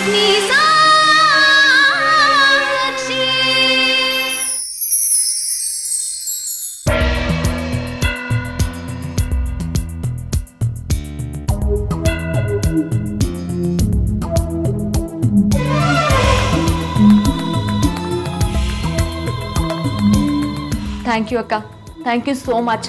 Thank you ಅಕ್ಕ thank you so much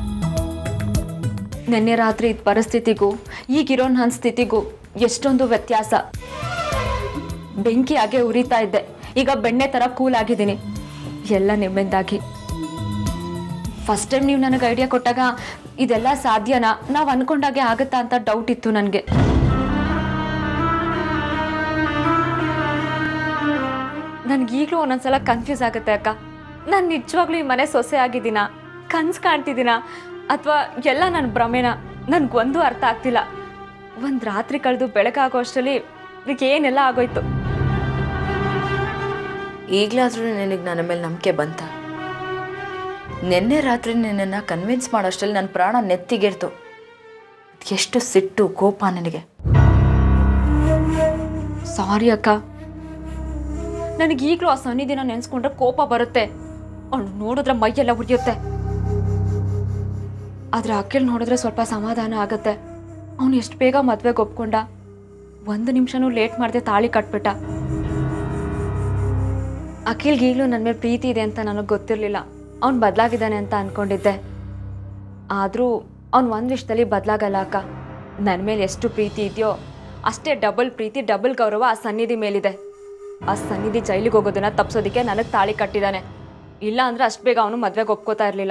ನಿನ್ನೆ ರಾತ್ರಿ ಇದ್ದ ಪರಿಸ್ಥಿತಿಗೂ ಈಗಿರೋ ನನ್ನ ಸ್ಥಿತಿಗೂ ಎಷ್ಟೊಂದು ವ್ಯತ್ಯಾಸ ಬೆಂಕಿ ಹಾಗೆ ಉರಿತಾ ಇದ್ದೆ ಈಗ ಬೆಣ್ಣೆ ಥರ ಕೂಲ್ ಆಗಿದ್ದೀನಿ ಎಲ್ಲ ನಿಮ್ಮಿಂದಾಗಿ ಫಸ್ಟ್ ಟೈಮ್ ನೀವು ನನಗೆ ಐಡಿಯಾ ಕೊಟ್ಟಾಗ ಇದೆಲ್ಲ ಸಾಧ್ಯನಾ ನಾವು ಅನ್ಕೊಂಡಾಗೆ ಆಗುತ್ತಾ ಅಂತ ಡೌಟ್ ಇತ್ತು ನನಗೆ ನನಗೀಗಲೂ ಒಂದೊಂದ್ಸಲ ಕನ್ಫ್ಯೂಸ್ ಆಗುತ್ತೆ ಅಕ್ಕ ನಾನು ನಿಜವಾಗ್ಲೂ ಈ ಮನೆ ಸೊಸೆ ಆಗಿದ್ದೀನ ಕನ್ಸು ಕಾಣ್ತಿದ್ದೀನ ಅಥವಾ ಎಲ್ಲ ನನ್ನ ಭ್ರಮೆನ ನನಗೊಂದು ಅರ್ಥ ಆಗ್ತಿಲ್ಲ ಒಂದು ರಾತ್ರಿ ಕಳೆದು ಬೆಳಕಾಗೋ ಅಷ್ಟರಲ್ಲಿ ಇದಕ್ಕೆ ಏನೆಲ್ಲ ಆಗೋಯ್ತು ಈಗಲಾದ್ರೂ ನಿನಗೆ ನನ್ನ ಮೇಲೆ ನಂಬಿಕೆ ಬಂತ ನಿನ್ನೆ ರಾತ್ರಿ ನಿನ್ನನ್ನು ಕನ್ವಿನ್ಸ್ ಮಾಡೋಷ್ಟರಲ್ಲಿ ನನ್ನ ಪ್ರಾಣ ನೆತ್ತಿಗೆಡ್ತು ಎಷ್ಟು ಸಿಟ್ಟು ಕೋಪ ನನಗೆ ಸಾರಿ ಅಕ್ಕ ನನಗೀಗಲೂ ಆ ಸನ್ನಿಧಿನ ನೆನೆಸ್ಕೊಂಡ್ರೆ ಕೋಪ ಬರುತ್ತೆ ಅವ್ಳು ನೋಡಿದ್ರೆ ಮೈಯೆಲ್ಲ ಉರಿಯುತ್ತೆ ಆದ್ರೆ ಅಕ್ಕಿಲ್ ನೋಡಿದ್ರೆ ಸ್ವಲ್ಪ ಸಮಾಧಾನ ಆಗತ್ತೆ ಅವನು ಎಷ್ಟು ಬೇಗ ಮದ್ವೆಗೆ ಒಪ್ಕೊಂಡ ಒಂದು ನಿಮಿಷನೂ ಲೇಟ್ ಮಾಡದೆ ತಾಳಿ ಕಟ್ಬಿಟ್ಟ ಅಖಿಲ್ಗೆ ಈಗಲೂ ನನ್ನ ಮೇಲೆ ಪ್ರೀತಿ ಇದೆ ಅಂತ ನನಗೆ ಗೊತ್ತಿರಲಿಲ್ಲ ಅವ್ನು ಬದಲಾಗಿದ್ದಾನೆ ಅಂತ ಅನ್ಕೊಂಡಿದ್ದೆ ಆದರೂ ಅವ್ನು ಒಂದು ವಿಷಯದಲ್ಲಿ ಬದಲಾಗಲ್ಲ ಅಕ್ಕ ನನ್ನ ಮೇಲೆ ಎಷ್ಟು ಪ್ರೀತಿ ಇದೆಯೋ ಅಷ್ಟೇ ಡಬಲ್ ಪ್ರೀತಿ ಡಬಲ್ ಗೌರವ ಆ ಸನ್ನಿಧಿ ಮೇಲಿದೆ ಆ ಸನ್ನಿಧಿ ಜೈಲಿಗೆ ಹೋಗೋದನ್ನ ತಪ್ಸೋದಕ್ಕೆ ನನಗೆ ತಾಳಿ ಕಟ್ಟಿದ್ದಾನೆ ಇಲ್ಲ ಅಂದ್ರೆ ಅಷ್ಟು ಬೇಗ ಅವನು ಮದ್ವೆಗೆ ಒಪ್ಕೋತಾ ಇರಲಿಲ್ಲ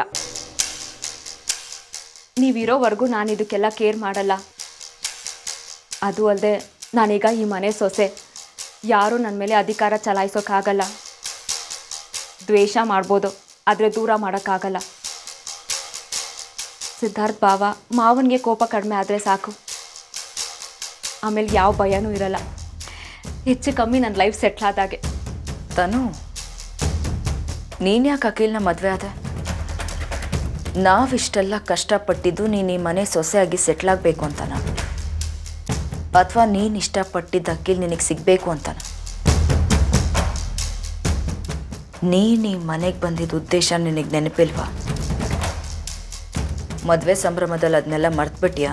ನೀವಿರೋವರೆಗೂ ನಾನು ಇದಕ್ಕೆಲ್ಲ ಕೇರ್ ಮಾಡಲ್ಲ ಅದು ಅಲ್ಲದೆ ನಾನೀಗ ಈ ಮನೆ ಸೊಸೆ ಯಾರೂ ನನ್ನ ಮೇಲೆ ಅಧಿಕಾರ ಚಲಾಯಿಸೋಕ್ಕಾಗಲ್ಲ ದ್ವೇಷ ಮಾಡ್ಬೋದು ಆದರೆ ದೂರ ಮಾಡೋಕ್ಕಾಗಲ್ಲ ಸಿದ್ಧಾರ್ಥ್ ಭಾವ ಮಾವನಿಗೆ ಕೋಪ ಕಡಿಮೆ ಆದರೆ ಸಾಕು ಆಮೇಲೆ ಯಾವ ಭಯನೂ ಇರಲ್ಲ ಹೆಚ್ಚು ಕಮ್ಮಿ ನನ್ನ ಲೈಫ್ ಸೆಟ್ಲ್ ಆದಾಗೆ ತನು ನೀನು ಯಾಕೆ ಅಖಿಲ್ನ ಮದುವೆ ಆದೆ ನಾವಿಷ್ಟೆಲ್ಲ ಕಷ್ಟಪಟ್ಟಿದ್ದು ನೀನು ಈ ಮನೆ ಸೊಸೆಯಾಗಿ ಸೆಟ್ಲ್ ಆಗಬೇಕು ಅಂತನ ಅಥವಾ ನೀನು ಇಷ್ಟಪಟ್ಟಿದ್ದ ಅಖಿಲ್ ನಿನಗೆ ಸಿಗಬೇಕು ಅಂತನ ನೀನು ಈ ಮನೆಗೆ ಬಂದಿದ್ದ ಉದ್ದೇಶ ನಿನಗೆ ನೆನಪಿಲ್ವಾ ಮದುವೆ ಸಂಭ್ರಮದಲ್ಲಿ ಅದನ್ನೆಲ್ಲ ಮರ್ತ್ಬಿಟ್ಯಾ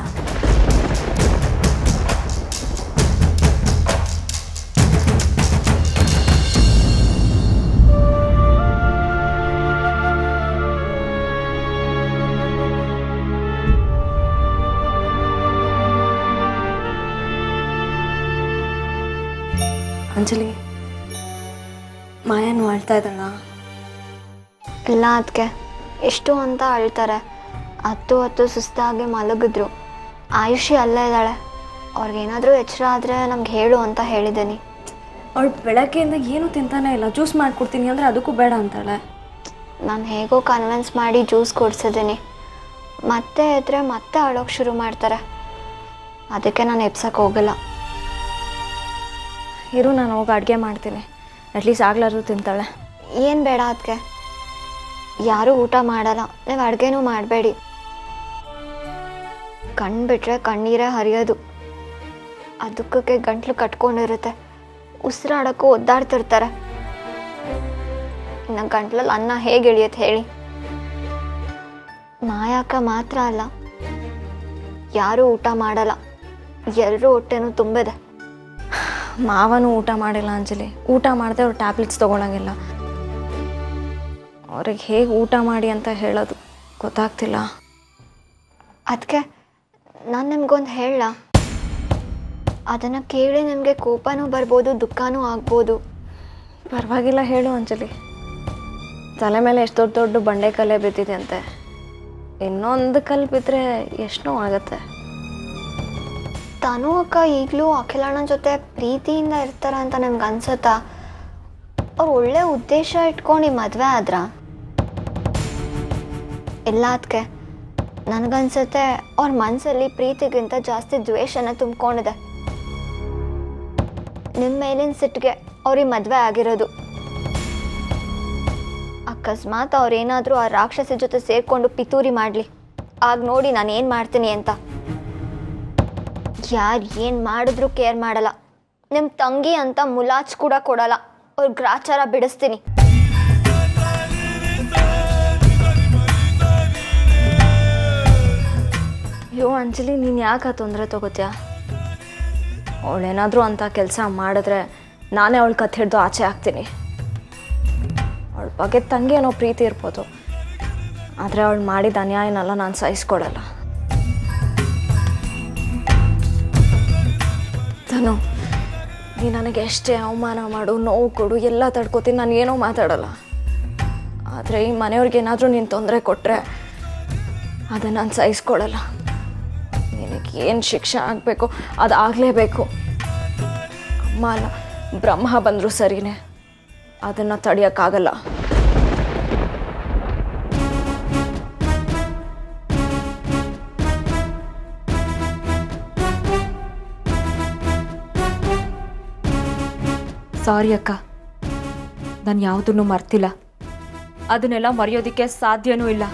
ಅಂಜಲಿ ಮಾಯನು ಅಳ್ತಾ ಇದ್ದಾಳ ಇಲ್ಲ ಅದಕ್ಕೆ ಎಷ್ಟು ಅಂತ ಅಳ್ತಾರೆ ಹತ್ತು ಹತ್ತು ಸುಸ್ತಾಗಿ ಮಲಗಿದ್ರು ಆಯುಷಿ ಅಲ್ಲೇ ಇದ್ದಾಳೆ ಅವ್ರಿಗೇನಾದರೂ ಎಚ್ಚರ ಆದರೆ ನಮ್ಗೆ ಹೇಳು ಅಂತ ಹೇಳಿದ್ದೀನಿ ಅವಳು ಬೆಳಗ್ಗೆಯಿಂದ ಏನು ತಿಂತಾನೆ ಇಲ್ಲ ಜ್ಯೂಸ್ ಮಾಡಿಕೊಡ್ತೀನಿ ಅಂದರೆ ಅದಕ್ಕೂ ಬೇಡ ಅಂತಾಳೆ ನಾನು ಹೇಗೋ ಕನ್ವಿನ್ಸ್ ಮಾಡಿ ಜ್ಯೂಸ್ ಕೊಡ್ಸಿದ್ದೀನಿ ಮತ್ತೆ ಎದ್ರೆ ಮತ್ತೆ ಅಳೋಕೆ ಶುರು ಮಾಡ್ತಾರೆ ಅದಕ್ಕೆ ನಾನು ಎಬ್ಸಕ್ಕೆ ಹೋಗಿಲ್ಲ ಇರು ನಾನು ಹೋಗಿ ಅಡುಗೆ ಮಾಡ್ತೀನಿ ಅಟ್ಲೀಸ್ಟ್ ಆಗ್ಲಾದ್ರು ತಿಂತಾಳೆ ಏನು ಬೇಡ ಅದಕ್ಕೆ ಯಾರೂ ಊಟ ಮಾಡಲ್ಲ ನೀವು ಅಡುಗೆನೂ ಮಾಡಬೇಡಿ ಕಣ್ಣು ಬಿಟ್ರೆ ಕಣ್ಣೀರೇ ಹರಿಯೋದು ಅದಕ್ಕೆ ಗಂಟ್ಲು ಕಟ್ಕೊಂಡಿರುತ್ತೆ ಉಸಿರಾಡೋಕ್ಕೂ ಒದ್ದಾಡ್ತಿರ್ತಾರೆ ಇನ್ನು ಗಂಟ್ಲಲ್ಲಿ ಅನ್ನ ಹೇಗೆ ಇಳಿಯುತ್ತೆ ಹೇಳಿ ಮಾಯಾಕ ಮಾತ್ರ ಅಲ್ಲ ಯಾರೂ ಊಟ ಮಾಡಲ್ಲ ಎಲ್ಲರೂ ಹೊಟ್ಟೆನೂ ತುಂಬಿದೆ ಮಾವನು ಊಟ ಮಾಡಿಲ್ಲ ಅಂಜಲಿ ಊಟ ಮಾಡದೆ ಅವ್ರು ಟ್ಯಾಬ್ಲೆಟ್ಸ್ ತೊಗೊಳಂಗಿಲ್ಲ ಅವ್ರಿಗೆ ಹೇಗೆ ಊಟ ಮಾಡಿ ಅಂತ ಹೇಳೋದು ಗೊತ್ತಾಗ್ತಿಲ್ಲ ಅದಕ್ಕೆ ನಾನು ನಿಮ್ಗೊಂದು ಹೇಳ ಅದನ್ನು ಕೇಳಿ ನಿಮಗೆ ಕೋಪನೂ ಬರ್ಬೋದು ದುಃಖನೂ ಆಗ್ಬೋದು ಪರವಾಗಿಲ್ಲ ಹೇಳು ಅಂಜಲಿ ತಲೆ ಮೇಲೆ ಎಷ್ಟು ದೊಡ್ಡ ದೊಡ್ಡ ಬಂಡೆ ಕಲ್ಲೆ ಬಿದ್ದಿದೆ ಅಂತೆ ಇನ್ನೊಂದು ಕಲ್ಲು ಬಿದ್ದರೆ ಎಷ್ಟು ಆಗುತ್ತೆ ತನು ಅಕ್ಕ ಈಗಲೂ ಅಖಿಲಣ್ಣ ಜೊತೆ ಪ್ರೀತಿಯಿಂದ ಇರ್ತಾರ ಅಂತ ನಿಮ್ಗೆ ಅನ್ಸುತ್ತಾ ಅವ್ರು ಒಳ್ಳೆ ಉದ್ದೇಶ ಇಟ್ಕೊಂಡು ಈ ಮದುವೆ ಆದ್ರ ಇಲ್ಲ ಅದಕ್ಕೆ ನನಗನ್ಸುತ್ತೆ ಅವ್ರ ಮನಸ್ಸಲ್ಲಿ ಪ್ರೀತಿಗಿಂತ ಜಾಸ್ತಿ ದ್ವೇಷನ ತುಂಬಿಕೊಂಡಿದೆ ನಿಮ್ಮ ಮೇಲಿನ ಸಿಟ್ಟಿಗೆ ಅವ್ರಿಗೆ ಮದುವೆ ಆಗಿರೋದು ಅಕಸ್ಮಾತ್ ಅವ್ರೇನಾದರೂ ಆ ರಾಕ್ಷಸಿ ಜೊತೆ ಸೇರ್ಕೊಂಡು ಪಿತೂರಿ ಮಾಡಲಿ ಆಗ ನೋಡಿ ನಾನು ಏನು ಮಾಡ್ತೀನಿ ಅಂತ ಯಾರು ಏನು ಮಾಡಿದ್ರು ಕೇರ್ ಮಾಡಲ್ಲ ನಿಮ್ಮ ತಂಗಿ ಅಂತ ಮುಲಾಜ್ ಕೂಡ ಕೊಡಲ್ಲ ಅವ್ರ ಗ್ರಾಚಾರ ಬಿಡಿಸ್ತೀನಿ ಅಯ್ಯೋ ಅಂಜಲಿ ನೀನು ಯಾಕೆ ಆ ತೊಂದರೆ ತಗೋತ್ಯಾ ಅವಳೇನಾದರೂ ಅಂತ ಕೆಲಸ ಮಾಡಿದ್ರೆ ನಾನೇ ಅವಳ ಕಥೆ ಹಿಡ್ದು ಆಚೆ ಹಾಕ್ತೀನಿ ಅವಳ ಬಗ್ಗೆ ತಂಗಿ ಅನ್ನೋ ಪ್ರೀತಿ ಇರ್ಬೋದು ಆದರೆ ಅವಳು ಮಾಡಿದ ಅನ್ಯಾಯನೆಲ್ಲ ನಾನು ಸಹಿಸ್ಕೊಡಲ್ಲ ತನು ನೀ ನನಗೆ ಎಷ್ಟೇ ಅವಮಾನ ಮಾಡು ನೋವು ಕೊಡು ಎಲ್ಲ ತಡ್ಕೋತೀನಿ ನಾನು ಏನೂ ಮಾತಾಡಲ್ಲ ಆದರೆ ಈ ಮನೆಯವ್ರಿಗೆ ಏನಾದರೂ ನೀನು ತೊಂದರೆ ಕೊಟ್ಟರೆ ಅದನ್ನು ನಾನು ಸಹಿಸ್ಕೊಳ್ಳಲ್ಲ ನಿನಗೆ ಏನು ಶಿಕ್ಷೆ ಆಗಬೇಕು ಅದು ಆಗಲೇಬೇಕು ಅಮ್ಮ ಅಲ್ಲ ಬ್ರಹ್ಮ ಬಂದರೂ ಸರಿನೇ ಅದನ್ನು ತಡೆಯೋಕ್ಕಾಗಲ್ಲ ಸಾರಿ ಅಕ್ಕ ನಾನು ಯಾವುದನ್ನು ಮರ್ತಿಲ್ಲ ಅದನ್ನೆಲ್ಲ ಮರೆಯೋದಕ್ಕೆ ಸಾಧ್ಯನೂ ಇಲ್ಲ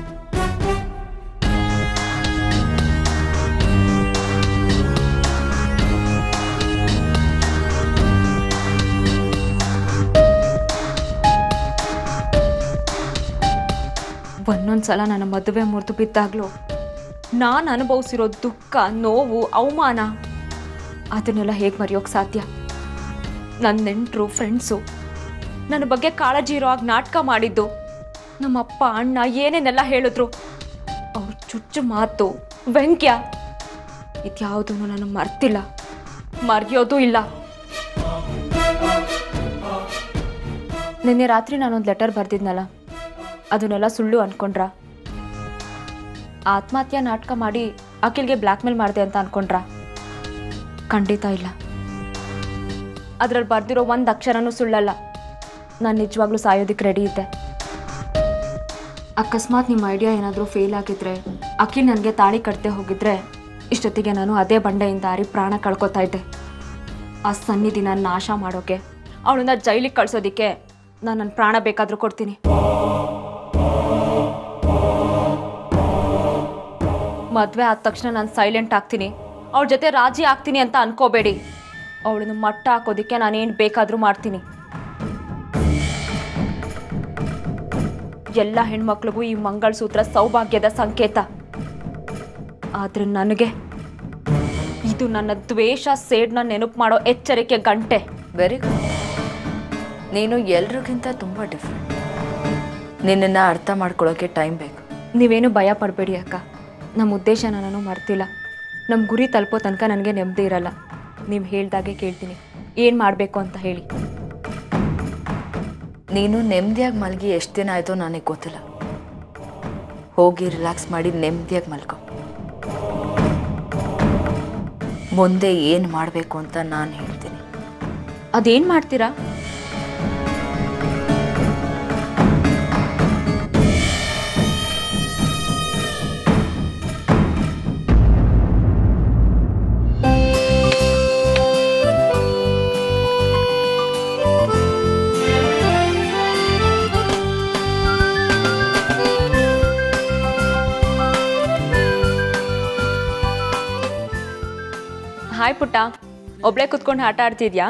ಒಂದೊಂದ್ಸಲ ನನ್ನ ಮದುವೆ ಮುರಿದು ಬಿದ್ದಾಗಲೂ ನಾನು ಅನುಭವಿಸಿರೋ ದುಃಖ ನೋವು ಅವಮಾನ ಅದನ್ನೆಲ್ಲ ಹೇಗೆ ಮರೆಯೋಕ್ಕೆ ಸಾಧ್ಯ ನನ್ನ ನೆಂಟರು ಫ್ರೆಂಡ್ಸು ನನ್ನ ಬಗ್ಗೆ ಕಾಳಜಿ ಇರೋ ಹಾಗೆ ನಾಟಕ ಮಾಡಿದ್ದು ನಮ್ಮಪ್ಪ ಅಣ್ಣ ಏನೇನೆಲ್ಲ ಹೇಳಿದ್ರು ಅವ್ರ ಚುಚ್ಚು ಮಾತು ವ್ಯಂಗ್ಯ ಇದ್ಯಾವುದೂ ನಾನು ಮರ್ತಿಲ್ಲ ಮರೆಯೋದು ಇಲ್ಲ ನಿನ್ನೆ ರಾತ್ರಿ ನಾನೊಂದು ಲೆಟರ್ ಬರೆದಿದ್ನಲ್ಲ ಅದನ್ನೆಲ್ಲ ಸುಳ್ಳು ಅನ್ಕೊಂಡ್ರ ಆತ್ಮಹತ್ಯೆ ನಾಟಕ ಮಾಡಿ ಅಖಿಲ್ಗೆ ಬ್ಲ್ಯಾಕ್ ಮೇಲ್ ಮಾಡಿದೆ ಅಂತ ಅನ್ಕೊಂಡ್ರ ಖಂಡಿತ ಇಲ್ಲ ಅದ್ರಲ್ಲಿ ಬರ್ದಿರೋ ಒಂದು ಅಕ್ಷರನೂ ಸುಳ್ಳಲ್ಲ ನಾನು ನಿಜವಾಗ್ಲೂ ಸಾಯೋದಕ್ಕೆ ರೆಡಿ ಇದ್ದೆ ಅಕಸ್ಮಾತ್ ನಿಮ್ಮ ಐಡಿಯಾ ಏನಾದರೂ ಫೇಲ್ ಆಗಿದ್ರೆ ಅಖಿಲ್ ನನಗೆ ತಾಳಿ ಕಟ್ತೆ ಹೋಗಿದ್ರೆ ಇಷ್ಟೊತ್ತಿಗೆ ನಾನು ಅದೇ ಬಂಡೆಯಿಂದ ಹಾರಿ ಪ್ರಾಣ ಕಳ್ಕೊತಾ ಇದ್ದೆ ಆ ಸನ್ನಿಧಿನ ನಾಶ ಮಾಡೋಕೆ ಅವಳನ್ನ ಜೈಲಿಗೆ ಕಳ್ಸೋದಿಕ್ಕೆ ನಾನು ನನ್ನ ಪ್ರಾಣ ಬೇಕಾದರೂ ಕೊಡ್ತೀನಿ ಮದುವೆ ಆದ ತಕ್ಷಣ ನಾನು ಸೈಲೆಂಟ್ ಆಗ್ತೀನಿ ಅವಳ ಜೊತೆ ರಾಜಿ ಆಗ್ತೀನಿ ಅಂತ ಅನ್ಕೋಬೇಡಿ ಅವಳನ್ನು ಮಟ್ಟ ಹಾಕೋದಿಕ್ಕೆ ನಾನೇನು ಬೇಕಾದರೂ ಮಾಡ್ತೀನಿ ಎಲ್ಲ ಹೆಣ್ಮಕ್ಳಿಗೂ ಈ ಮಂಗಳಸೂತ್ರ ಸೌಭಾಗ್ಯದ ಸಂಕೇತ ಆದ್ರೆ ನನಗೆ ಇದು ನನ್ನ ದ್ವೇಷ ಸೇಡ್ನ ನೆನಪು ಮಾಡೋ ಎಚ್ಚರಿಕೆ ಗಂಟೆ ವೆರಿ ಗುಡ್ ನೀನು ಎಲ್ರಿಗಿಂತ ತುಂಬ ಡಿಫ್ರೆಂಟ್ ನಿನ್ನನ್ನು ಅರ್ಥ ಮಾಡ್ಕೊಳ್ಳೋಕ್ಕೆ ಟೈಮ್ ಬೇಕು ನೀವೇನು ಭಯ ಪಡಬೇಡಿ ಅಕ್ಕ ನಮ್ಮ ಉದ್ದೇಶನ ನಾನು ಮರ್ತಿಲ್ಲ ನಮ್ಮ ಗುರಿ ತಲುಪೋ ತನಕ ನನಗೆ ನೆಮ್ಮದಿ ಇರಲ್ಲ ನೀವು ಹೇಳ್ದಾಗೆ ಕೇಳ್ತೀನಿ ಏನು ಮಾಡಬೇಕು ಅಂತ ಹೇಳಿ ನೀನು ನೆಮ್ಮದಿಯಾಗಿ ಮಲಗಿ ಎಷ್ಟು ದಿನ ಆಯಿತೋ ನನಗೆ ಗೊತ್ತಿಲ್ಲ ಹೋಗಿ ರಿಲ್ಯಾಕ್ಸ್ ಮಾಡಿ ನೆಮ್ಮದಿಯಾಗಿ ಮಲ್ಕೊ ಮುಂದೆ ಏನು ಮಾಡಬೇಕು ಅಂತ ನಾನು ಹೇಳ್ತೀನಿ ಅದೇನು ಮಾಡ್ತೀರಾ ಹಾಯ್ ಪುಟ್ಟ ಒಬ್ಳೆ ಕುತ್ಕೊಂಡು ಆಟ ಆಡ್ತಿದ್ಯಾ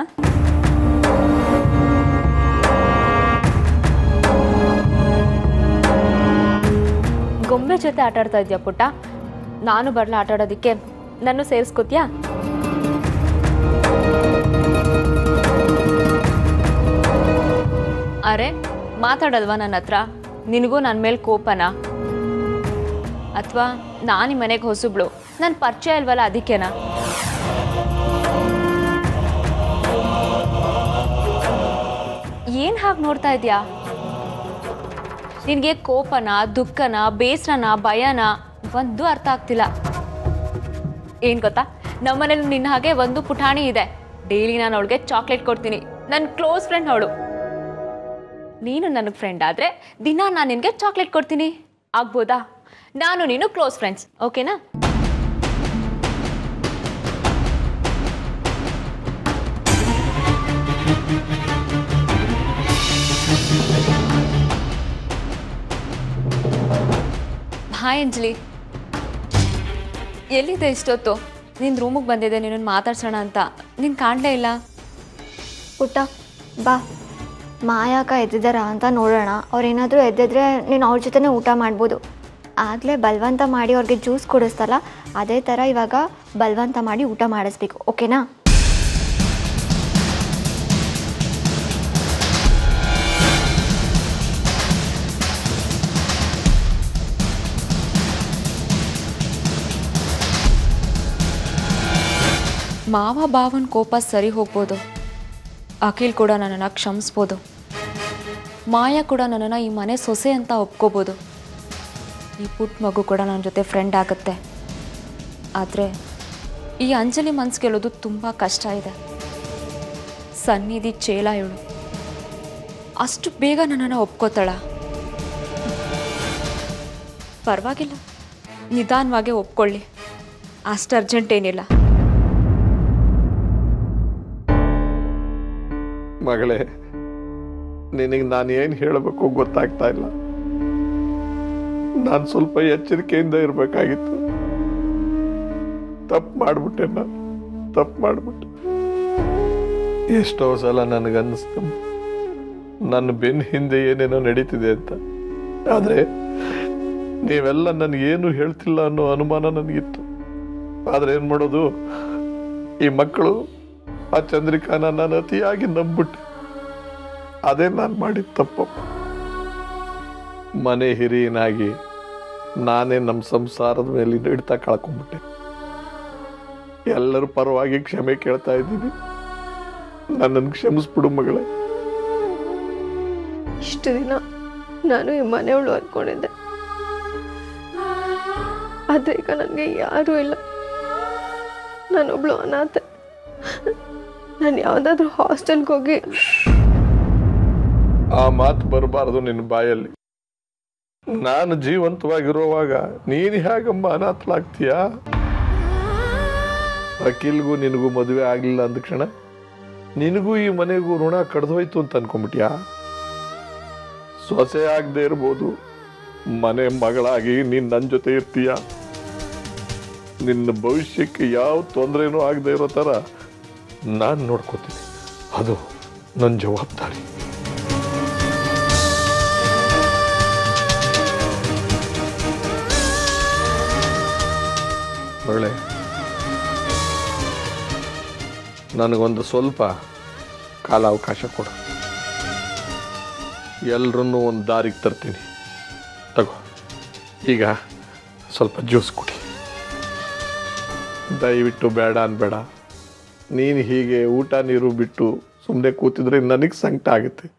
ಗೊಂಬೆ ಜೊತೆ ಆಟ ಆಡ್ತಾ ಇದ್ಯಾ ಪುಟ್ಟ ನಾನು ಬರಲ ಆಟ ಆಡೋದಕ್ಕೆ ನಾನು ಸೇರಿಸ್ಕೋತ್ಯಾ ಅರೆ ಮಾತಾಡಲ್ವಾ ನನ್ನ ಹತ್ರ ನಿನಗೂ ನನ್ನ ಮೇಲೆ ಕೋಪನಾ ಅಥವಾ ನಾನು ಈ ಮನೆಗೆ ಹೊಸಬ್ಳು ನನ್ನ ಪರಿಚಯ ಇಲ್ವಲ್ಲ ಅದಕ್ಕೇನಾ ಏನು ಹಾಗೆ ನೋಡ್ತಾ ಇದೆಯಾ ನಿನಗೆ ಕೋಪನ ದುಃಖನ ಬೇಸರನ ಭಯನ ಒಂದು ಅರ್ಥ ಆಗ್ತಿಲ್ಲ ಏನು ಗೊತ್ತಾ ನಮ್ಮನೇಲಿ ನಿನ್ನ ಹಾಗೆ ಒಂದು ಪುಟಾಣಿ ಇದೆ ಡೈಲಿ ನಾನು ಅವಳಿಗೆ ಚಾಕ್ಲೇಟ್ ಕೊಡ್ತೀನಿ ನನ್ನ ಕ್ಲೋಸ್ ಫ್ರೆಂಡ್ ಅವಳು ನೀನು ನನಗೆ ಫ್ರೆಂಡ್ ಆದರೆ ದಿನ ನಾನು ನಿನಗೆ ಚಾಕ್ಲೇಟ್ ಕೊಡ್ತೀನಿ ಆಗ್ಬೋದಾ ನಾನು ನೀನು ಕ್ಲೋಸ್ ಫ್ರೆಂಡ್ಸ್ ಓಕೆನಾ ಹಾಯ್ ಅಂಜಲಿ ಎಲ್ಲಿದೆ ಇಷ್ಟೊತ್ತು ನಿನ್ನ ರೂಮಿಗೆ ಬಂದಿದ್ದೆ ನಿನ್ನನ್ನು ಮಾತಾಡ್ಸೋಣ ಅಂತ ನೀನು ಕಾಣಲೇ ಇಲ್ಲ ಪುಟ್ಟ ಬಾ ಮಾಯಾಕ ಎದ್ದಿದ್ದಾರಾ ಅಂತ ನೋಡೋಣ ಅವ್ರೇನಾದರೂ ಎದ್ದಿದ್ರೆ ನೀನು ಅವ್ರ ಜೊತೆನೇ ಊಟ ಮಾಡ್ಬೋದು ಆಗಲೇ ಬಲವಂತ ಮಾಡಿ ಅವ್ರಿಗೆ ಜ್ಯೂಸ್ ಕೊಡಿಸ್ತಲ್ಲ ಅದೇ ಥರ ಇವಾಗ ಬಲವಂತ ಮಾಡಿ ಊಟ ಮಾಡಿಸ್ಬೇಕು ಓಕೆನಾ ಮಾವ ಭಾವನ ಕೋಪ ಸರಿ ಹೋಗ್ಬೋದು ಅಖಿಲ್ ಕೂಡ ನನ್ನನ್ನು ಕ್ಷಮಿಸ್ಬೋದು ಮಾಯಾ ಕೂಡ ನನ್ನನ್ನು ಈ ಮನೆ ಸೊಸೆ ಅಂತ ಒಪ್ಕೋಬೋದು ಈ ಪುಟ್ಟ ಮಗು ಕೂಡ ನನ್ನ ಜೊತೆ ಫ್ರೆಂಡ್ ಆಗುತ್ತೆ ಆದರೆ ಈ ಅಂಜಲಿ ಮನ್ಸು ಗೆಲ್ಲೋದು ತುಂಬ ಕಷ್ಟ ಇದೆ ಸನ್ನಿಧಿ ಚೇಲ ಇವಳು ಅಷ್ಟು ಬೇಗ ನನ್ನನ್ನು ಒಪ್ಕೋತಾಳ ಪರವಾಗಿಲ್ಲ ನಿಧಾನವಾಗೇ ಒಪ್ಕೊಳ್ಳಿ ಅಷ್ಟು ಅರ್ಜೆಂಟ್ ಏನಿಲ್ಲ ಮಗಳೇ ನಿನಗೆ ನಾನು ಏನು ಹೇಳಬೇಕು ಗೊತ್ತಾಗ್ತಾ ಇಲ್ಲ ನಾನು ಸ್ವಲ್ಪ ಎಚ್ಚರಿಕೆಯಿಂದ ಇರಬೇಕಾಗಿತ್ತು ತಪ್ಪು ಮಾಡಿಬಿಟ್ಟೆ ನಾನು ತಪ್ಪು ಮಾಡಿಬಿಟ್ಟೆ ಎಷ್ಟೋ ಸಲ ನನಗನ್ನಿಸ್ತು ನನ್ನ ಬೆನ್ನ ಹಿಂದೆ ಏನೇನೋ ನಡೀತಿದೆ ಅಂತ ಆದರೆ ನೀವೆಲ್ಲ ನನಗೇನು ಹೇಳ್ತಿಲ್ಲ ಅನ್ನೋ ಅನುಮಾನ ನನಗಿತ್ತು ಆದರೆ ಏನು ಮಾಡೋದು ಈ ಮಕ್ಕಳು ಆ ಚಂದ್ರಿಕಾನ ನಾನು ಅತಿಯಾಗಿ ನಂಬಿಬಿಟ್ಟೆ ಅದೇ ನಾನು ಮಾಡಿದ ತಪ್ಪಪ್ಪ ಮನೆ ಹಿರಿಯನಾಗಿ ನಾನೇ ನಮ್ಮ ಸಂಸಾರದ ಮೇಲೆ ಹಿಡಿತ ಕಳ್ಕೊಂಡ್ಬಿಟ್ಟೆ ಎಲ್ಲರ ಪರವಾಗಿ ಕ್ಷಮೆ ಕೇಳ್ತಾ ಇದ್ದೀನಿ ನನ್ನನ್ನು ಕ್ಷಮಿಸ್ಬಿಡು ಮಗಳೇ ಇಷ್ಟು ದಿನ ನಾನು ಈ ಮನೆಯವಳು ಅಂದ್ಕೊಂಡಿದ್ದೆ ಆದರೆ ಈಗ ನನಗೆ ಯಾರೂ ಇಲ್ಲ ನಾನೊಬ್ಳು ಅನಾಥೆ ನಾನು ಯಾವುದಾದ್ರೂ ಹಾಸ್ಟೆಲ್ಗೆ ಹೋಗಿ ಆ ಮಾತು ಬರಬಾರದು ನಿನ್ನ ಬಾಯಲ್ಲಿ ನಾನು ಜೀವಂತವಾಗಿರುವಾಗ ನೀನು ಹೇಗಮ್ಮ ಅನಾಥಲಾಗ್ತೀಯಾ ಅಖಿಲ್ಗೂ ನಿನಗೂ ಮದುವೆ ಆಗಲಿಲ್ಲ ಅಂದ ಕ್ಷಣ ನಿನಗೂ ಈ ಮನೆಗೂ ಋಣ ಕಡ್ದೋಯ್ತು ಅಂತ ಅನ್ಕೊಂಬಿಟ್ಯಾ ಸೊಸೆ ಆಗದೆ ಇರ್ಬೋದು ಮನೆ ಮಗಳಾಗಿ ನೀನ್ ನನ್ನ ಜೊತೆ ಇರ್ತೀಯ ನಿನ್ನ ಭವಿಷ್ಯಕ್ಕೆ ಯಾವ ತೊಂದರೆನೂ ಆಗದೆ ಇರೋ ಥರ ನಾನು ನೋಡ್ಕೋತೀನಿ ಅದು ನನ್ನ ಜವಾಬ್ದಾರಿ ಒಳ್ಳೆ ನನಗೊಂದು ಸ್ವಲ್ಪ ಕಾಲಾವಕಾಶ ಕೊಡು ಎಲ್ರನ್ನೂ ಒಂದು ದಾರಿಗೆ ತರ್ತೀನಿ ತಗೋ ಈಗ ಸ್ವಲ್ಪ ಜ್ಯೂಸ್ ಕುಡಿ ದಯವಿಟ್ಟು ಬೇಡ ಅನ್ಬೇಡ ನೀನು ಹೀಗೆ ಊಟ ನೀರು ಬಿಟ್ಟು ಸುಮ್ಮನೆ ಕೂತಿದ್ರೆ ನನಗೆ ಸಂಕಟ ಆಗುತ್ತೆ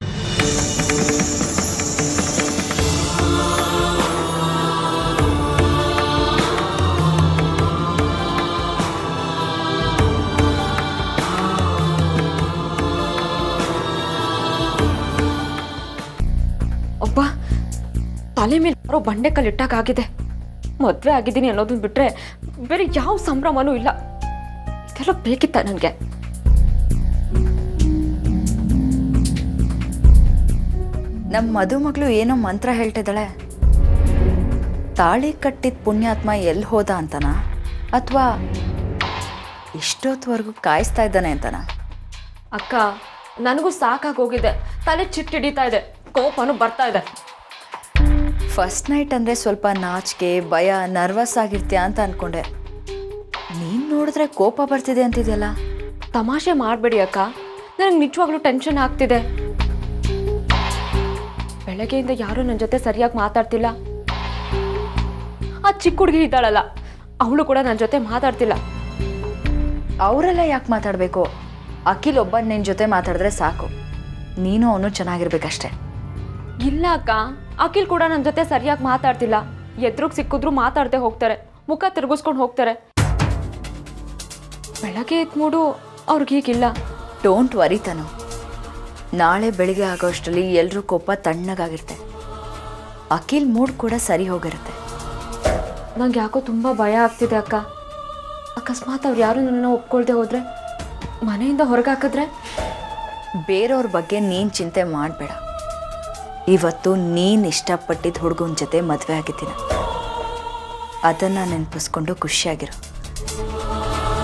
ಒಬ್ಬ ತಲೆ ಮೇಲೆ ಯಾರೋ ಬಂಡೆಕಲ್ಲು ಇಟ್ಟಾಗಿದೆ ಮದುವೆ ಆಗಿದ್ದೀನಿ ಅನ್ನೋದನ್ನ ಬಿಟ್ರೆ ಬೇರೆ ಯಾವ ಸಂಭ್ರಮನೂ ಇಲ್ಲ ಇದೆಲ್ಲ ಬೇಕಿತ್ತ ನನಗೆ ನಮ್ಮ ಮದುಮಗಳು ಏನೋ ಮಂತ್ರ ಹೇಳ್ತಿದ್ದಾಳೆ ತಾಳಿ ಕಟ್ಟಿದ ಪುಣ್ಯಾತ್ಮ ಎಲ್ಲಿ ಹೋದ ಅಂತನಾ ಅಥವಾ ಇಷ್ಟೊತ್ತವರೆಗೂ ಕಾಯಿಸ್ತಾ ಇದ್ದಾನೆ ಅಂತನಾ ಅಕ್ಕ ನನಗೂ ಸಾಕಾಗಿ ಹೋಗಿದೆ ತಲೆ ಚಿಟ್ಟು ಹಿಡಿತಾ ಇದೆ ಕೋಪನೂ ಬರ್ತಾ ಇದೆ ಫಸ್ಟ್ ನೈಟ್ ಅಂದರೆ ಸ್ವಲ್ಪ ನಾಚಿಕೆ ಭಯ ನರ್ವಸ್ ಆಗಿರ್ತೀಯ ಅಂತ ಅನ್ಕೊಂಡೆ ನೀನು ನೋಡಿದ್ರೆ ಕೋಪ ಬರ್ತಿದೆ ಅಂತಿದೆಯಲ್ಲ ತಮಾಷೆ ಮಾಡಬೇಡಿ ಅಕ್ಕ ನನಗೆ ನಿಜವಾಗ್ಲೂ ಟೆನ್ಷನ್ ಆಗ್ತಿದೆ ಬೆಳಗ್ಗೆಯಿಂದ ಯಾರೂ ನನ್ನ ಜೊತೆ ಸರಿಯಾಗಿ ಮಾತಾಡ್ತಿಲ್ಲ ಆ ಚಿಕ್ಕ ಹುಡುಗಿ ಇದ್ದಾಳಲ್ಲ ಅವಳು ಕೂಡ ನನ್ನ ಜೊತೆ ಮಾತಾಡ್ತಿಲ್ಲ ಅವರೆಲ್ಲ ಯಾಕೆ ಮಾತಾಡಬೇಕು ಅಖಿಲ್ ಒಬ್ಬ ನಿನ್ನ ಜೊತೆ ಮಾತಾಡಿದ್ರೆ ಸಾಕು ನೀನು ಅವನು ಚೆನ್ನಾಗಿರ್ಬೇಕಷ್ಟೆ ಇಲ್ಲ ಅಕ್ಕ ಅಖಿಲ್ ಕೂಡ ನನ್ನ ಜೊತೆ ಸರಿಯಾಗಿ ಮಾತಾಡ್ತಿಲ್ಲ ಎದುರಿಗೆ ಸಿಕ್ಕಿದ್ರು ಮಾತಾಡ್ದೆ ಹೋಗ್ತಾರೆ ಮುಖ ತಿರುಗಿಸ್ಕೊಂಡು ಹೋಗ್ತಾರೆ ಬೆಳಗ್ಗೆ ಎದ್ದು ಮೂಡು ಅವ್ರಿಗೀಗಿಲ್ಲ ಡೋಂಟ್ ವರಿ ತನು ನಾಳೆ ಬೆಳಿಗ್ಗೆ ಆಗೋಷ್ಟರಲ್ಲಿ ಎಲ್ಲರೂ ಕೋಪ ತಣ್ಣಗಾಗಿರುತ್ತೆ ಅಖಿಲ್ ಮೂಡ್ ಕೂಡ ಸರಿ ಹೋಗಿರುತ್ತೆ ನಂಗೆ ಯಾಕೋ ತುಂಬ ಭಯ ಆಗ್ತಿದೆ ಅಕ್ಕ ಅಕಸ್ಮಾತ್ ಅವ್ರು ಯಾರು ನನ್ನನ್ನು ಒಪ್ಕೊಳ್ದೆ ಹೋದ್ರೆ ಮನೆಯಿಂದ ಹೊರಗೆ ಹಾಕಿದ್ರೆ ಬೇರೆಯವ್ರ ಬಗ್ಗೆ ನೀನು ಚಿಂತೆ ಮಾಡಬೇಡ ಇವತ್ತು ನೀನು ಇಷ್ಟಪಟ್ಟಿದ್ದ ಹುಡುಗನ ಜೊತೆ ಮದುವೆ ಆಗಿದ್ದೀನ ಅದನ್ನು ನೆನಪಿಸ್ಕೊಂಡು ಖುಷಿಯಾಗಿರು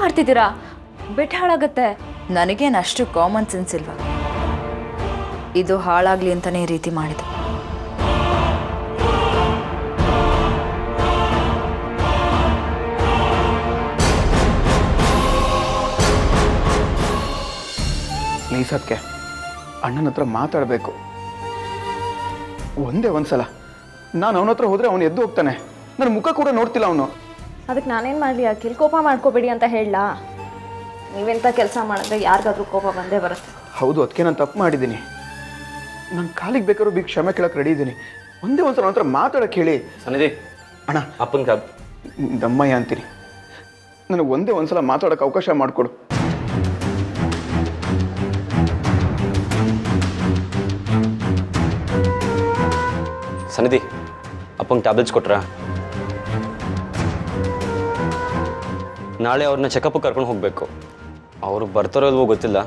ಮಾಡ್ತಿದ್ದೀರಾ ಬೆಟ್ ಹಾಳಾಗತ್ತೆ ನನಗೇನು ಅಷ್ಟು ಕಾಮನ್ ಸೆನ್ಸ್ ಇಲ್ವಾ ಇದು ಹಾಳಾಗ್ಲಿ ಅಂತಾನೆ ಈ ರೀತಿ ಮಾಡಿದೆ ಪ್ಲೀಸ್ ಅದಕ್ಕೆ ಅಣ್ಣನ ಹತ್ರ ಮಾತಾಡಬೇಕು ಒಂದೇ ಒಂದ್ಸಲ ನಾನು ಅವನ ಹತ್ರ ಹೋದರೆ ಅವನು ಎದ್ದು ಹೋಗ್ತಾನೆ ನನ್ನ ಮುಖ ಕೂಡ ನೋಡ್ತಿಲ್ಲ ಅವನು ಅದಕ್ಕೆ ನಾನೇನು ಮಾಡಲಿ ಅಖಿಲ್ ಕೋಪ ಮಾಡ್ಕೋಬೇಡಿ ಅಂತ ಹೇಳಲಾ ನೀವೆಂಥ ಕೆಲಸ ಮಾಡಿದ್ರೆ ಯಾರಿಗಾದ್ರೂ ಕೋಪ ಬಂದೇ ಬರುತ್ತೆ ಹೌದು ಅದಕ್ಕೆ ನಾನು ತಪ್ಪು ಮಾಡಿದ್ದೀನಿ ನನ್ನ ಕಾಲಿಗೆ ಬೇಕಾದ್ರೂ ಬಿ ಕ್ಷಮೆ ಕೇಳಕ್ಕೆ ರೆಡಿ ಇದ್ದೀನಿ ಒಂದೇ ಒಂದ್ಸಲ ಅವನ ಹತ್ರ ಮಾತಾಡಕ್ಕೆ ಹೇಳಿ ಸನ್ನಿಧಿ ಅಣ್ಣ ಅಪ್ಪನ ಕ್ಯಾಬ್ ದಮ್ಮಯ್ಯ ಅಂತೀನಿ ನನಗೆ ಒಂದೇ ಒಂದ್ಸಲ ಮಾತಾಡೋಕ್ಕೆ ಅವಕಾಶ ಮಾಡಿಕೊಡು ಸನ್ನಿಧಿ ಅಪ್ಪಂಗೆ ಟ್ಯಾಬ್ಲೆಟ್ಸ್ ಕೊಟ್ರಾ ನಾಳೆ ಅವ್ರನ್ನ ಚೆಕಪ್ ಕರ್ಕೊಂಡು ಹೋಗಬೇಕು ಅವರು ಬರ್ತಾರೋ ಇಲ್ವೋ ಗೊತ್ತಿಲ್ಲ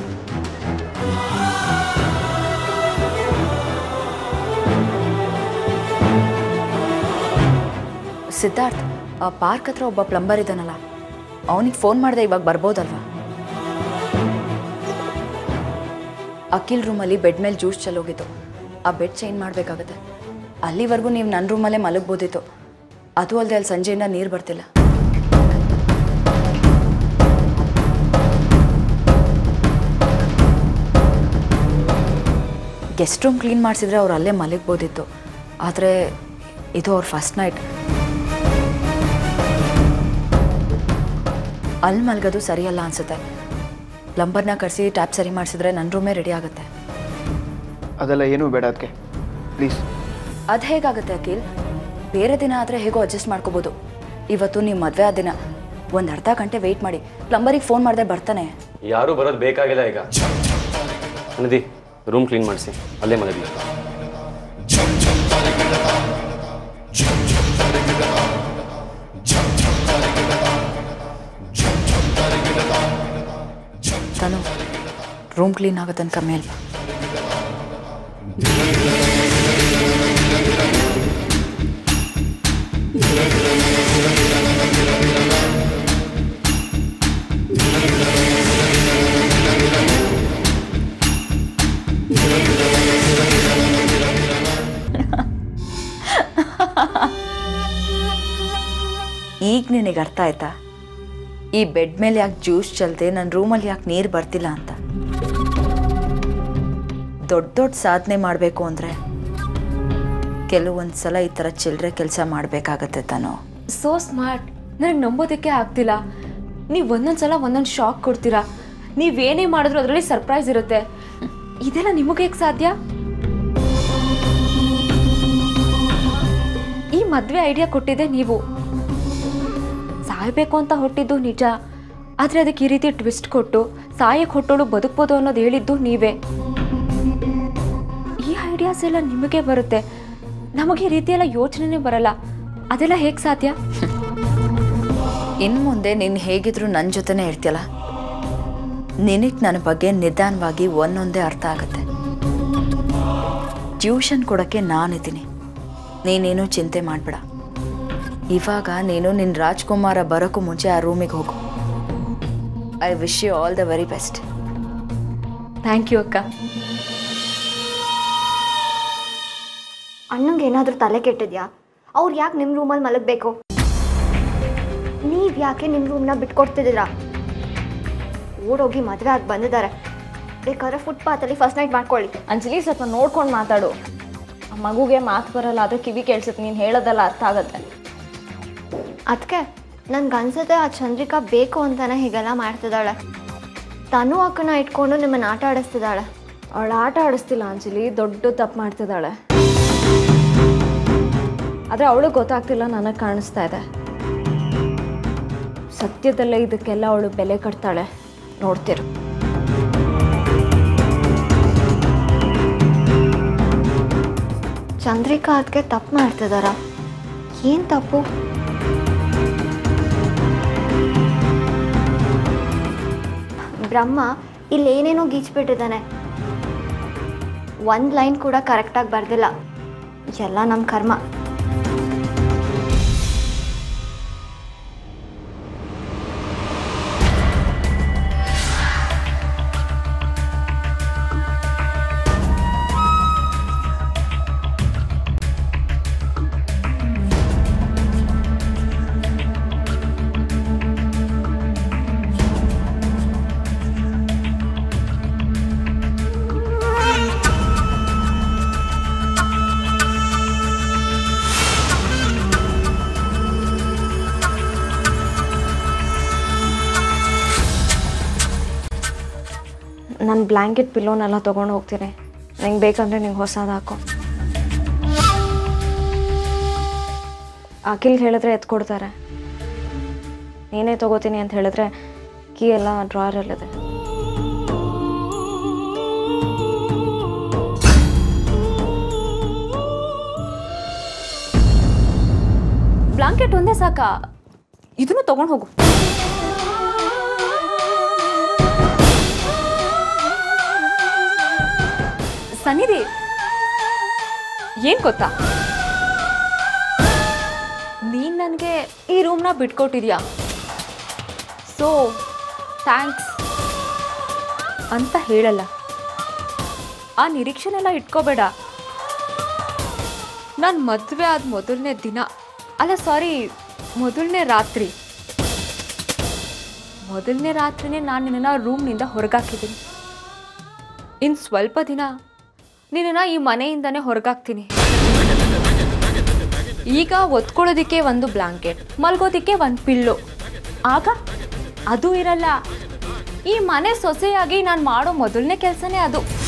ಸಿದ್ಧಾರ್ಥ್ ಆ ಪಾರ್ಕ್ ಹತ್ರ ಒಬ್ಬ ಪ್ಲಂಬರ್ ಇದ್ದಾನಲ್ಲ ಅವನಿಗೆ ಫೋನ್ ಮಾಡಿದೆ ಇವಾಗ ಬರ್ಬೋದಲ್ವಾ ಅಖಿಲ್ ರೂಮಲ್ಲಿ ಬೆಡ್ ಮೇಲೆ ಜ್ಯೂಸ್ ಚೆಲ್ಲೋಗಿತ್ತು ಆ ಬೆಡ್ ಚೇಂಜ್ ಮಾಡಬೇಕಾಗತ್ತೆ ಅಲ್ಲಿವರೆಗೂ ನೀವು ನನ್ನ ರೂಮಲ್ಲೇ ಮಲಗ್ಬೋದಿತ್ತು ಅದು ಅಲ್ಲದೆ ಅಲ್ಲಿ ಸಂಜೆಯಿಂದ ನೀರು ಬರ್ತಿಲ್ಲ ಗೆಸ್ಟ್ ರೂಮ್ ಕ್ಲೀನ್ ಮಾಡಿಸಿದ್ರೆ ಅವ್ರು ಅಲ್ಲೇ ಮಲಗ್ಬೋದಿತ್ತು ಆದರೆ ಇದು ಅವ್ರ ಫಸ್ಟ್ ನೈಟ್ ಅಲ್ಲಿ ಮಲಗೋದು ಸರಿಯಲ್ಲ ಅನ್ಸುತ್ತೆ ಪ್ಲಂಬರ್ನ ಕರೆಸಿ ಟ್ಯಾಪ್ ಸರಿ ಮಾಡಿಸಿದ್ರೆ ನನ್ನ ರೂಮೇ ರೆಡಿ ಆಗುತ್ತೆ ಅದೆಲ್ಲ ಏನೂ ಬೇಡ ಅದಕ್ಕೆ ಪ್ಲೀಸ್ ಅದು ಹೇಗಾಗುತ್ತೆ ಅಖಿಲ್ ಬೇರೆ ದಿನ ಆದರೆ ಹೇಗೋ ಅಡ್ಜಸ್ಟ್ ಮಾಡ್ಕೋಬೋದು ಇವತ್ತು ನೀವು ಮದುವೆ ಆದ ದಿನ ಒಂದು ಅರ್ಧ ಗಂಟೆ ವೆಯ್ಟ್ ಮಾಡಿ ಪ್ಲಂಬರಿಗೆ ಫೋನ್ ಮಾಡಿದ್ರೆ ಬರ್ತಾನೆ ಯಾರೂ ಬರೋದು ಬೇಕಾಗಿಲ್ಲ ಈಗ ಸನ್ನಿಧಿ ರೂಮ್ ಕ್ಲೀನ್ ಮಾಡಿಸಿ ಅಲ್ಲೇ ಮಲಗಿ ತಾನು ರೂಮ್ ಕ್ಲೀನ್ ಆಗೋ ತನಕ ಮೇಲ್ ಬಾ. ಈಗ ನಿನಗೆ ಅರ್ಥ ಆಯ್ತಾ ಈ ಬೆಡ್ ಮೇಲೆ ಯಾಕೆ ಜ್ಯೂಸ್ ಚಲ್ತೆ ನನ್ನ ರೂಮಲ್ಲಿ ಯಾಕೆ ನೀರು ಬರ್ತಿಲ್ಲ ಅಂತ ದೊಡ್ಡ ದೊಡ್ಡ ಸಾಧನೆ ಮಾಡಬೇಕು ಅಂದರೆ ಕೆಲವೊಂದು ಸಲ ಈ ಥರ ಚಿಲ್ಲರೆ ಕೆಲಸ ಮಾಡಬೇಕಾಗತ್ತೆ ತಾನು ಸೋ ಸ್ಮಾರ್ಟ್ ನನಗೆ ನಂಬೋದಕ್ಕೆ ಆಗ್ತಿಲ್ಲ ನೀವು ಒಂದೊಂದು ಸಲ ಒಂದೊಂದು ಶಾಕ್ ಕೊಡ್ತೀರಾ ನೀವೇನೇ ಮಾಡಿದ್ರು ಅದರಲ್ಲಿ ಸರ್ಪ್ರೈಸ್ ಇರುತ್ತೆ ಇದೆಲ್ಲ ನಿಮಗೆ ಹೇಗೆ ಸಾಧ್ಯ ಈ ಮದುವೆ ಐಡಿಯಾ ಕೊಟ್ಟಿದ್ದೆ ನೀವು ಸಾಯಬೇಕು ಅಂತ ಹೊಟ್ಟಿದ್ದು ನಿಜ ಆದರೆ ಅದಕ್ಕೆ ಈ ರೀತಿ ಟ್ವಿಸ್ಟ್ ಕೊಟ್ಟು ಸಾಯಕ್ಕೆ ಹೊಟ್ಟೋಳು ಬದುಕ್ಬೋದು ಅನ್ನೋದು ಹೇಳಿದ್ದು ನೀವೇ ಈ ಐಡಿಯಾಸ್ ಎಲ್ಲ ನಿಮಗೆ ಬರುತ್ತೆ ನಮಗೆ ಈ ರೀತಿ ಎಲ್ಲ ಯೋಚನೆನೇ ಬರಲ್ಲ ಅದೆಲ್ಲ ಹೇಗೆ ಸಾಧ್ಯ ಇನ್ನು ಮುಂದೆ ನೀನು ಹೇಗಿದ್ರು ನನ್ನ ಜೊತೆನೇ ಇರ್ತೀಯಲ್ಲ ನಿನಗೆ ನನ್ನ ಬಗ್ಗೆ ನಿಧಾನವಾಗಿ ಒಂದೊಂದೇ ಅರ್ಥ ಆಗುತ್ತೆ ಟ್ಯೂಷನ್ ಕೊಡೋಕ್ಕೆ ನಾನಿದ್ದೀನಿ ನೀನೇನು ಚಿಂತೆ ಮಾಡಬೇಡ ಇವಾಗ ನೀನು ನಿನ್ನ ರಾಜ್ಕುಮಾರ ಬರೋಕ್ಕೂ ಮುಂಚೆ ಆ ರೂಮಿಗೆ ಹೋಗು I wish you all the very best thank you ಅಕ್ಕ ಅಣ್ಣಂಗೆ ಏನಾದರೂ ತಲೆ ಕೆಟ್ಟಿದ್ಯಾ ಅವ್ರು ಯಾಕೆ ನಿಮ್ಮ ರೂಮಲ್ಲಿ ಮಲಗಬೇಕು ನೀವು ಯಾಕೆ ನಿಮ್ಮ ರೂಮ್ನ ಬಿಟ್ಕೊಡ್ತಿದ್ದೀರಾ ಓಡೋಗಿ ಮದುವೆ ಆಗಿ ಬಂದಿದ್ದಾರೆ ಬೇಕಾದ್ರೆ ಫುಟ್ಪಾತಲ್ಲಿ ಫಸ್ಟ್ ನೈಟ್ ಮಾಡ್ಕೊಳ್ಳಿ ಅಂಜಲಿ ಸ್ವಲ್ಪ ನೋಡ್ಕೊಂಡು ಮಾತಾಡು ಆ ಮಗುಗೆ ಮಾತು ಬರಲ್ಲ ಆದರೆ ಕಿವಿ ಕೇಳಿಸುತ್ತೆ ನೀನು ಹೇಳೋದೆಲ್ಲ ಅರ್ಥ ಆಗುತ್ತೆ ಅದಕ್ಕೆ ನನ್ಗೆ ಅನ್ಸುತ್ತೆ ಆ ಚಂದ್ರಿಕಾ ಬೇಕು ಅಂತಾನೆ ಹೀಗೆಲ್ಲ ಮಾಡ್ತಿದ್ದಾಳೆ ತನು ಅಕ್ಕನ ಇಟ್ಕೊಂಡು ನಿಮ್ಮನ್ನು ಆಟ ಆಡಿಸ್ತಿದ್ದಾಳೆ ಅವಳು ಆಟ ಆಡಿಸ್ತಿಲ್ಲ ಅಂಜಲಿ ದೊಡ್ಡ ತಪ್ಪು ಮಾಡ್ತಿದ್ದಾಳೆ ಆದರೆ ಅವಳಿಗೆ ಗೊತ್ತಾಗ್ತಿಲ್ಲ ನನಗೆ ಕಾಣಿಸ್ತಾ ಇದೆ ಸತ್ಯದಲ್ಲೇ ಇದಕ್ಕೆಲ್ಲ ಅವಳು ಬೆಲೆ ಕಟ್ತಾಳೆ ನೋಡ್ತಿರು ಚಂದ್ರಿಕಾ ಅದಕ್ಕೆ ತಪ್ಪು ಮಾಡ್ತಿದ್ದಾರ ಏನು ತಪ್ಪು ಬ್ರಹ್ಮ ಇಲ್ಲೇನೇನೋ ಗೀಚ್ಬಿಟ್ಟಿದ್ದಾನೆ ಒಂದು ಲೈನ್ ಕೂಡ ಕರೆಕ್ಟಾಗಿ ಬರ್ದಿಲ್ಲ ಎಲ್ಲ ನಮ್ಮ ಕರ್ಮ ನನ್ನ ಬ್ಲ್ಯಾಂಕೆಟ್ ಪಿಲ್ಲೋನೆಲ್ಲ ತೊಗೊಂಡು ಹೋಗ್ತೀನಿ ನಿಂಗೆ ಬೇಕಂದರೆ ನಿಂಗೆ ಹೊಸದು ಹಾಕೋ ಅಖಿಲ್ಗೆ ಹೇಳಿದ್ರೆ ಎತ್ಕೊಡ್ತಾರೆ ನೀನೇ ತೊಗೋತೀನಿ ಅಂತ ಹೇಳಿದ್ರೆ ಕೀ ಎಲ್ಲ ಡ್ರಾಯರಲ್ಲಿದೆ ಬ್ಲಾಂಕೆಟ್ ಒಂದೇ ಸಾಕ ಇದನ್ನು ತಗೊಂಡು ಹೋಗು ಸನ್ನಿಧಿ ಏನ್ ಗೊತ್ತಾ ನೀನ್ ನನಗೆ ಈ ರೂಮ್ನ ಬಿಟ್ಕೊಟ್ಟಿದ್ಯಾ ಸೊ ಥ್ಯಾಂಕ್ಸ್ ಅಂತ ಹೇಳಲ್ಲ ಆ ನಿರೀಕ್ಷೆನೆಲ್ಲ ಇಟ್ಕೋಬೇಡ ನಾನು ಮದುವೆ ಆದ ಮೊದಲನೇ ದಿನ ಅಲ್ಲ ಸಾರಿ ಮೊದಲನೇ ರಾತ್ರಿ ಮೊದಲನೇ ರಾತ್ರಿನೇ ನಾನು ನಿನ್ನನ್ನು ರೂಮ್ನಿಂದ ಹೊರಗಾಕಿದ್ದೀನಿ ಇನ್ನು ಸ್ವಲ್ಪ ದಿನ ನಿನ್ನನ್ನು ಈ ಮನೆಯಿಂದನೇ ಹೊರಗಾಕ್ತೀನಿ ಈಗ ಒತ್ಕೊಳ್ಳೋದಕ್ಕೆ ಒಂದು ಬ್ಲಾಂಕೆಟ್ ಮಲ್ಗೋದಕ್ಕೆ ಒಂದು ಪಿಲ್ಲು ಆಗ ಅದು ಇರಲ್ಲ ಈ ಮನೆ ಸೊಸೆಯಾಗಿ ನಾನು ಮಾಡೋ ಮೊದಲನೇ ಕೆಲಸನೇ ಅದು